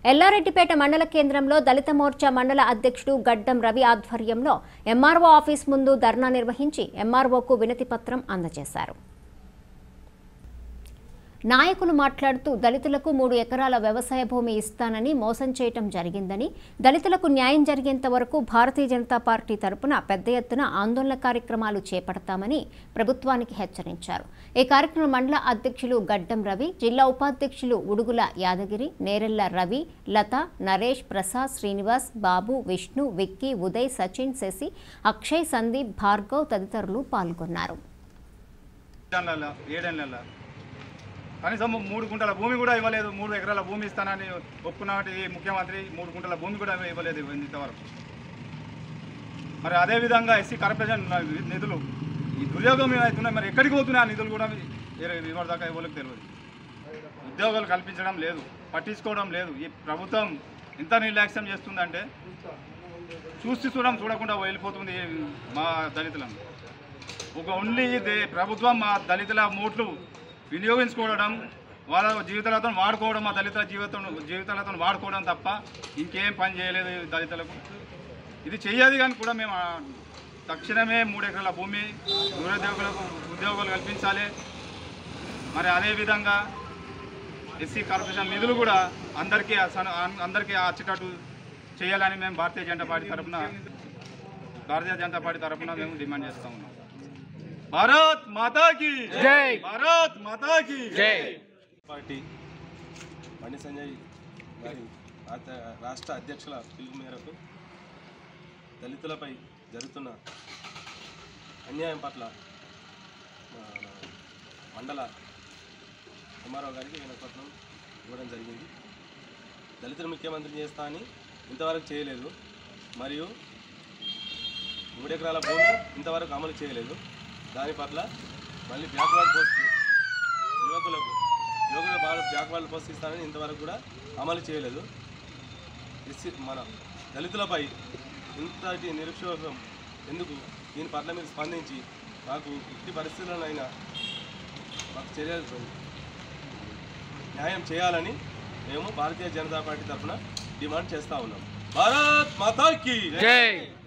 ఎల్లారెడ్డిపేట మండల కేంద్రంలో దళిత మోర్చా మండల అధ్యక్షుడు గడ్డం రవి ఆధ్వర్యంలో ఎంఆర్ఓ ఆఫీస్ ముందు ధర్నా నిర్వహించి ఎంఆర్ఓకు వినతి పత్రం అందజేశారు నాయకులు మాట్లాడుతూ దళితులకు మూడు ఎకరాల వ్యవసాయ భూమి ఇస్తానని మోసం చేయటం జరిగిందని దళితులకు న్యాయం జరిగేంత వరకు భారతీయ జనతా పార్టీ తరపున పెద్ద ఎత్తున ఆందోళన కార్యక్రమాలు చేపడతామని ప్రభుత్వానికి హెచ్చరించారు ఈ కార్యక్రమం మండల అధ్యక్షులు గడ్డం రవి జిల్లా ఉపాధ్యక్షులు ఉడుగుల యాదగిరి నేరెళ్ల రవి లత నరేష్ ప్రసాద్ శ్రీనివాస్ బాబు విష్ణు విక్కీ ఉదయ్ సచిన్ శశి అక్షయ్ సందీప్ భార్గవ్ తదితరులు పాల్గొన్నారు ఏడేళ్ళ ఏడేళ్ళ కనీసం మూడు గుంటల భూమి కూడా ఇవ్వలేదు మూడు ఎకరాల భూమి ఇస్తానని ఒప్పుకున్నటువంటి ఈ ముఖ్యమంత్రి మూడు గుంటల భూమి కూడా ఇవ్వలేదు ఇంతవరకు మరి అదేవిధంగా ఎస్సీ కార్పొరేషన్ నిధులు ఈ దుర్యోగం ఏమవుతున్నాయి మరి ఎక్కడికి పోతున్నాయి ఆ నిధులు కూడా ఇవ్వడం దాకా ఇవ్వలేక తెలియదు ఉద్యోగాలు కల్పించడం లేదు పట్టించుకోవడం లేదు ఈ ప్రభుత్వం ఎంత నిర్లక్ష్యం చేస్తుందంటే చూసి చూడడం చూడకుండా వెళ్ళిపోతుంది మా దళితులను ఒక ఓన్లీ ఇది ప్రభుత్వం మా దళితుల మూట్లు వినియోగించుకోవడం వాళ్ళ జీవితాలతో వాడుకోవడం మా దళితుల జీవితం జీవితాలతో వాడుకోవడం తప్ప ఇంకేం పని చేయలేదు ఈ దళితులకు ఇది చెయ్యదు కానీ కూడా మేము ఆ, తక్షణమే మూడు ఎకరాల భూమి నిరుద్యోగులకు ఉద్యోగాలు కల్పించాలి మరి అదేవిధంగా ఎస్సీ కార్పొరేషన్ నిధులు కూడా అందరికీ అసలు- అందరికీ వచ్చేటట్టు చేయాలని మేము భారతీయ జనతా పార్టీ తరఫున భారతీయ జనతా పార్టీ తరఫున మేము డిమాండ్ చేస్తా ఉన్నాం భారత్ మాతాకి జై భారత్ మాతాకి జై పార్టీ బండి సంజయ్ గారి రాత- రాష్ట్ర అధ్యక్షుల పిలుపు మేరకు దళితులపై జరుగుతున్న అన్యాయం పట్ల మన మండల ఎంఆర్ఓ గారికి వినపత్రం ఇవ్వడం జరిగింది దళితులు ముఖ్యమంత్రి చేస్తా అని ఇంతవరకు చేయలేదు మరియు మూడు ఎకరాల భూమి ఇంతవరకు అమలు చేయలేదు దాని పట్ల మళ్ళీ బ్యాక్వర్డ్ పోస్ట్ యువకులకు యువకులు బాగా బ్యాక్వర్డ్ పోస్ట్ ఇస్తానని ఇంతవరకు కూడా అమలు చేయలేదు ఎస్సీ మన దళితులపై ఇంతటి నిరుక్షోభం ఎందుకు దీని పట్ల మీరు స్పందించి మాకు ఇట్టి పరిస్థితుల్లోనైనా మాకు చర్యలు న్యాయం చేయాలని మేము భారతీయ జనతా పార్టీ తరఫున డిమాండ్ చేస్తూ ఉన్నాం భారత్ మాతాకి జై